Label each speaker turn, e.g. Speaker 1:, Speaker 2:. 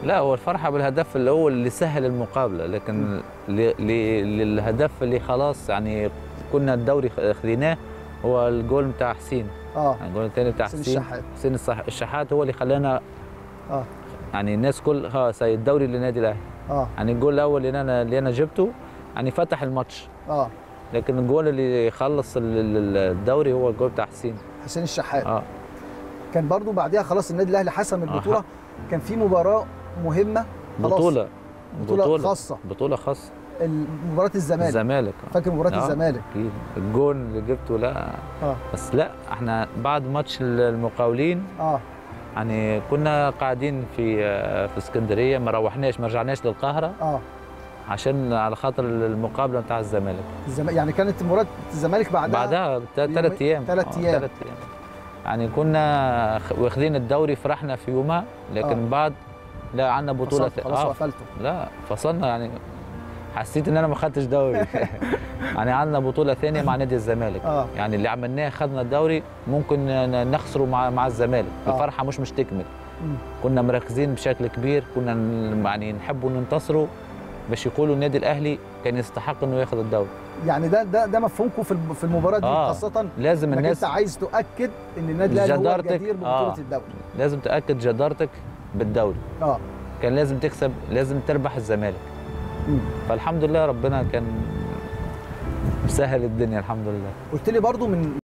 Speaker 1: لا هو الفرحه بالهدف اللي هو اللي سهل المقابله لكن ل- ل- للهدف اللي خلاص يعني كنا الدوري خ- خذيناه هو الجول بتاع حسين
Speaker 2: اه
Speaker 1: يعني الجول الثاني بتاع
Speaker 2: حسين
Speaker 1: حسين
Speaker 2: الشحات.
Speaker 1: حسين الصح- الشحات هو اللي خلانا
Speaker 2: اه
Speaker 1: يعني الناس كلها سي الدوري للنادي الاهلي
Speaker 2: اه
Speaker 1: يعني الجول الاول اللي انا اللي انا جبته يعني فتح الماتش
Speaker 2: اه
Speaker 1: لكن الجول اللي خلص ال- ال- الدوري هو الجول بتاع حسين
Speaker 2: حسين الشحات
Speaker 1: اه
Speaker 2: كان برضو بعديها خلاص النادي الاهلي حسم البطوله كان في مباراه مهمه خلاص
Speaker 1: بطوله
Speaker 2: بطوله خاصه
Speaker 1: بطوله خاصه
Speaker 2: مباراه الزمالك
Speaker 1: الزمالك
Speaker 2: فاكر مباراه
Speaker 1: آه.
Speaker 2: الزمالك
Speaker 1: اكيد الجون اللي جبته لا
Speaker 2: اه
Speaker 1: بس لا احنا بعد ماتش المقاولين
Speaker 2: اه
Speaker 1: يعني كنا قاعدين في في اسكندريه ما روحناش ما رجعناش للقاهره
Speaker 2: اه
Speaker 1: عشان على خاطر المقابله بتاع الزمالك
Speaker 2: الزم... يعني كانت مباراه الزمالك بعدها
Speaker 1: بعدها ثلاث ايام
Speaker 2: تلات
Speaker 1: آه،
Speaker 2: أيام.
Speaker 1: تلات ايام يعني كنا خ- واخدين الدوري فرحنا في يومها لكن
Speaker 2: آه.
Speaker 1: بعد لا عندنا بطوله
Speaker 2: فصلت، خلاص
Speaker 1: آه
Speaker 2: وقفلته
Speaker 1: لا فصلنا يعني حسيت ان انا ما خدتش دوري يعني عندنا بطوله ثانيه مع نادي الزمالك
Speaker 2: اه
Speaker 1: يعني اللي عملناه خدنا الدوري ممكن ن- نخسره مع مع الزمالك
Speaker 2: آه.
Speaker 1: الفرحه مش مش تكمل
Speaker 2: مم.
Speaker 1: كنا مركزين بشكل كبير كنا ن- يعني نحبوا ننتصروا باش يقولوا النادي الاهلي كان يستحق انه ياخذ الدوري
Speaker 2: يعني ده ده ده مفهومكم في الب- في المباراه دي
Speaker 1: آه.
Speaker 2: خاصه
Speaker 1: لازم
Speaker 2: انك
Speaker 1: الناس
Speaker 2: انت عايز تؤكد ان النادي الاهلي هو
Speaker 1: جدارتك،
Speaker 2: الجدير ببطوله
Speaker 1: آه.
Speaker 2: الدوري
Speaker 1: لازم تاكد جدارتك بالدوري
Speaker 2: اه
Speaker 1: كان لازم تكسب لازم تربح الزمالك
Speaker 2: مم.
Speaker 1: فالحمد لله ربنا كان مسهل الدنيا الحمد لله
Speaker 2: قلت لي برضو من